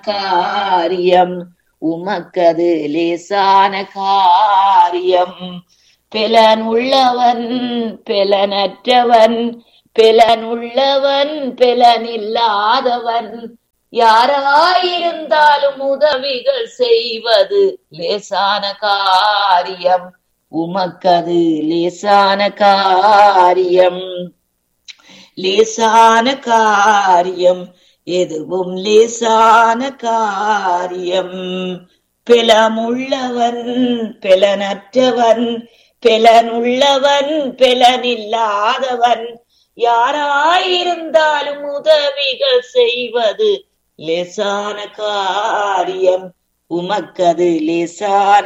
காரியம் உமக்கது லேசான காரியம் பெலன் உள்ளவன் பெலனற்றவன் பெலன் உள்ளவன் பெலன் இல்லாதவன் யாராயிருந்தாலும் உதவிகள் செய்வது லேசான காரியம் உமக்கது லேசான காரியம் லேசான காரியம் எதுவும் லேசான காரியம் பெலமுள்ளவன் பெலனற்றவன் பெலனுள்ளவன் பெலனில்லாதவன் யாராயிருந்தாலும் உதவிகள் செய்வது லேசான காரியம் உமக்கது லேசான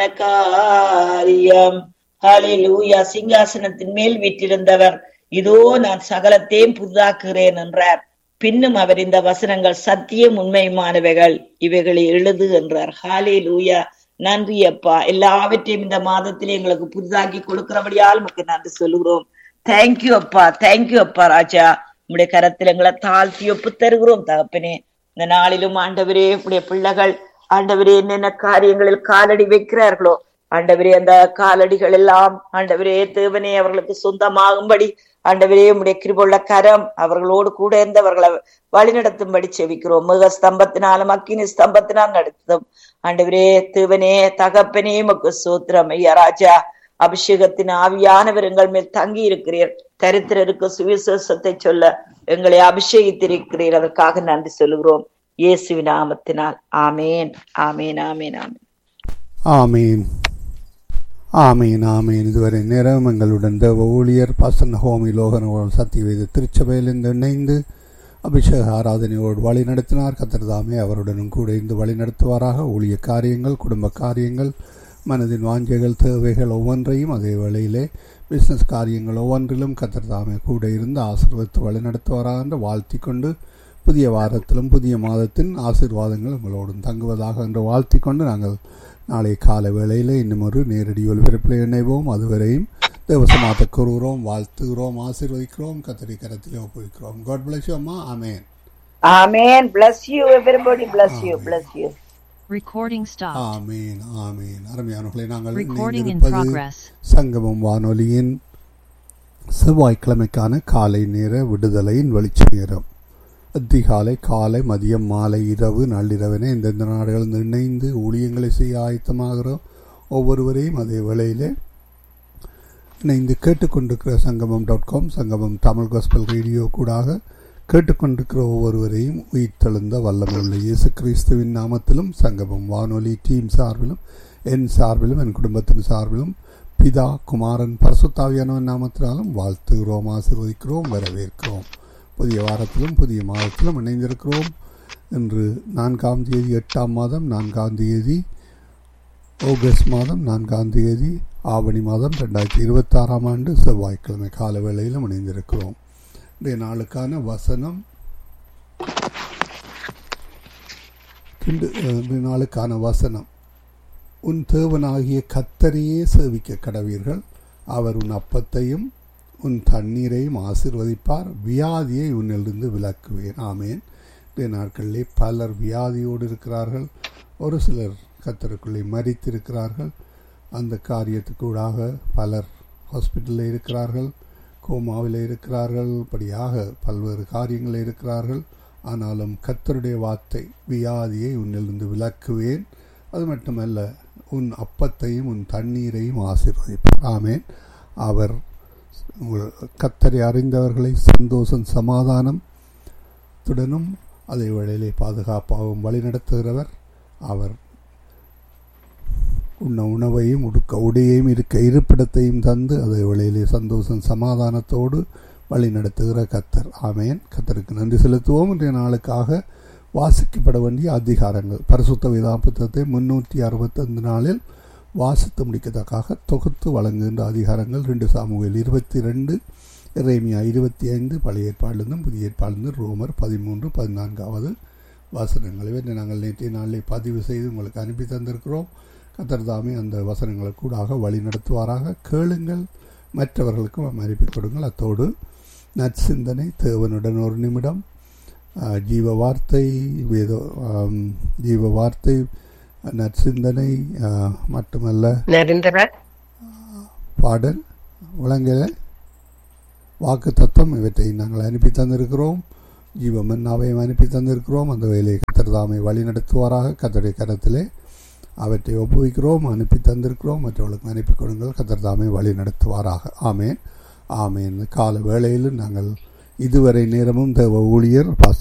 காரியம் ஹalleluya சிங்காசனத்தின் மேல் வீற்றிருந்தவர் இதோ நான் சகலத்தையும் புதிதாக்குகிறேன் என்றார் பின்னும் அவர் இந்த வசனங்கள் சத்தியம் உண்மையுமானவைகள் இவைகளை எழுது என்றார் ஹாலே லூயா நன்றி அப்பா எல்லாவற்றையும் இந்த மாதத்திலே எங்களுக்கு புதிதாக்கி கொடுக்கிறபடியால் உமக்கு நன்றி சொல்லுகிறோம் தேங்க்யூ அப்பா தேங்க்யூ அப்பா ராஜா உங்களுடைய கரத்தில் எங்களை தாழ்த்தி ஒப்பு தருகிறோம் தகப்பனே இந்த நாளிலும் ஆண்டவரே உடைய பிள்ளைகள் ஆண்டவரே என்னென்ன காரியங்களில் காலடி வைக்கிறார்களோ ஆண்டவரே அந்த காலடிகள் எல்லாம் ஆண்டவரே தேவனே அவர்களுக்கு சொந்தமாகும்படி ஆண்டவரே உடைய கிருபுள்ள கரம் அவர்களோடு கூட இருந்து அவர்களை வழிநடத்தும்படி செவிக்கிறோம் மிக ஸ்தம்பத்தினாலும் அக்கினி ஸ்தம்பத்தினால் நடத்தும் ஆண்டவரே தேவனே தகப்பனே மக்கு சோத்திரம் ஐயா ராஜா அபிஷேகத்தின் ஆவியானவர் எங்கள் மேல் தங்கி இருக்கிறீர் தரித்திரருக்கு சுவிசேஷத்தை சொல்ல எங்களை அபிஷேகித்திருக்கிறீர் அதற்காக நன்றி சொல்லுகிறோம் இயேசுவின் நாமத்தினால் ஆமேன் ஆமேன் ஆமேன் ஆமேன் ஆமீன் ஆமீன் ஆமீன் இதுவரை நேரம் எங்களுடன் தேவ ஊழியர் பாசன் ஹோமி லோகனோடு சத்தியவேத திருச்சபையிலிருந்து இணைந்து அபிஷேக ஆராதனையோடு வழி நடத்தினார் கத்திரதாமே அவருடனும் கூட இருந்து வழி நடத்துவாராக ஊழிய காரியங்கள் குடும்ப காரியங்கள் மனதின் வாஞ்சைகள் தேவைகள் ஒவ்வொன்றையும் அதே வேளையிலே பிஸ்னஸ் காரியங்கள் ஒவ்வொன்றிலும் கத்திரதாமே கூட இருந்து ஆசீர்வதித்து வழி நடத்துவாராக என்று வாழ்த்தி கொண்டு புதிய வாரத்திலும் புதிய மாதத்தின் ஆசீர்வாதங்கள் உங்களோடும் தங்குவதாக என்று வாழ்த்தி கொண்டு நாங்கள் நாளை காலை வேளையில் இன்னும் ஒரு நேரடி ஒலிபரப்பில் இணைவோம் அதுவரையும் தேவசமாத்த கூறுகிறோம் வாழ்த்துகிறோம் ஆசீர்வதிக்கிறோம் கத்திரி கரத்திலே ஒப்புவிக்கிறோம் காட் பிளஸ் யூ அம்மா ஆமேன் ஆமேன் bless you everybody bless you bless you Recording stopped. ஆமீன் ஆமீன் அருமையானவர்களை நாங்கள் Recording in இணைந்திருப்பது progress. சங்கமம் வானொலியின் செவ்வாய்க்கிழமைக்கான காலை நேர விடுதலையின் வெளிச்ச நேரம் அதிகாலை காலை மதியம் மாலை இரவு நள்ளிரவென இந்தந்த நாடுகள் இணைந்து ஊழியங்களை செய்ய ஆயத்தமாகிறோம் ஒவ்வொருவரையும் அதே வேளையிலே இணைந்து கேட்டுக்கொண்டிருக்கிற சங்கமம் டாட் காம் சங்கமம் தமிழ் காஸ்பல் ரேடியோ கூடாக கேட்டுக்கொண்டிருக்கிற ஒவ்வொருவரையும் உயிர்த்தெழுந்த வல்லமையுள்ள இயேசு கிறிஸ்துவின் நாமத்திலும் சங்கமம் வானொலி டீம் சார்பிலும் என் சார்பிலும் என் குடும்பத்தின் சார்பிலும் பிதா குமாரன் பரசுத்தாவியானவன் நாமத்தினாலும் வாழ்த்துகிறோம் ஆசீர்வதிக்கிறோம் வரவேற்கிறோம் புதிய வாரத்திலும் புதிய மாதத்திலும் இணைந்திருக்கிறோம் இன்று நான்காம் தேதி எட்டாம் மாதம் நான்காம் தேதி ஆகஸ்ட் மாதம் நான்காம் தேதி ஆவணி மாதம் ரெண்டாயிரத்தி இருபத்தாறாம் ஆண்டு செவ்வாய்க்கிழமை கால வேளையிலும் இணைந்திருக்கிறோம் இன்றைய நாளுக்கான வசனம் இன்று இன்றைய நாளுக்கான வசனம் உன் தேவனாகிய கத்தரையே சேவிக்க கடவீர்கள் அவர் உன் அப்பத்தையும் உன் தண்ணீரையும் ஆசிர்வதிப்பார் வியாதியை உன்னிலிருந்து விலக்குவேன் ஆமேன் இன்றைய நாட்களிலே பலர் வியாதியோடு இருக்கிறார்கள் ஒரு சிலர் கத்தருக்குள்ளே மறித்திருக்கிறார்கள் அந்த காரியத்துக்கூடாக பலர் ஹாஸ்பிட்டலில் இருக்கிறார்கள் கோமாவில் இருக்கிறார்கள் படியாக பல்வேறு காரியங்களில் இருக்கிறார்கள் ஆனாலும் கத்தருடைய வார்த்தை வியாதியை உன்னிலிருந்து விலக்குவேன் அது மட்டுமல்ல உன் அப்பத்தையும் உன் தண்ணீரையும் ஆசீர்வதிப்பார் ஆமேன் அவர் உங்கள் கத்தரை அறிந்தவர்களை சந்தோஷம் சமாதானம் துடனும் அதே வேளையிலே பாதுகாப்பாகவும் வழிநடத்துகிறவர் அவர் உண்ண உணவையும் உடுக்க உடையையும் இருக்க இருப்பிடத்தையும் தந்து அதே வேளையிலே சந்தோஷம் சமாதானத்தோடு வழி நடத்துகிற கத்தர் ஆமேன் கத்தருக்கு நன்றி செலுத்துவோம் இன்றைய நாளுக்காக வாசிக்கப்பட வேண்டிய அதிகாரங்கள் பரிசுத்த வேதா புத்தகத்தை முன்னூற்றி அறுபத்தைந்து நாளில் வாசித்து முடிக்கத்தக்காக தொகுத்து வழங்குகின்ற அதிகாரங்கள் ரெண்டு சாமுவேல் இருபத்தி ரெண்டு இறைமியா இருபத்தி ஐந்து பழைய ஏற்பாடிலிருந்தும் புதிய ஏற்பாடிலிருந்து ரோமர் பதிமூன்று பதினான்காவது வசனங்கள் இவற்றை நாங்கள் நேற்றைய நாளிலே பதிவு செய்து உங்களுக்கு அனுப்பி தந்திருக்கிறோம் கத்தர்தாமே அந்த வசனங்களை கூடாக வழி நடத்துவாராக கேளுங்கள் மற்றவர்களுக்கும் அனுப்பி கொடுங்கள் அத்தோடு நற்சிந்தனை தேவனுடன் ஒரு நிமிடம் அஹ், ஜீவ வார்த்தை வேத ஆம், ஜீவ வார்த்தை நற்சிந்தனை அஹ், மட்டுமல்ல நரேந்திர பாடல் விளங்கல வாக்கு தத்துவம் இவற்றை நாங்கள் அனுப்பி தந்திருக்கிறோம் ஜீவமன்னாவையும் அனுப்பி தந்திருக்கிறோம் அந்த வேலையை கத்திரதாமை வழி நடத்துவாராக கத்தருடைய கரத்திலே அவற்றை ஒப்புவிக்கிறோம் அனுப்பி தந்திருக்கிறோம் மற்றவர்களுக்கு அனுப்பி கொடுங்கள் கத்திரதாமை வழி நடத்துவாராக ஆமேன் ஆமேன் கால வேளையிலும் நாங்கள் இதுவரை நேரமும் தேவ ஊழியர் பாஸ்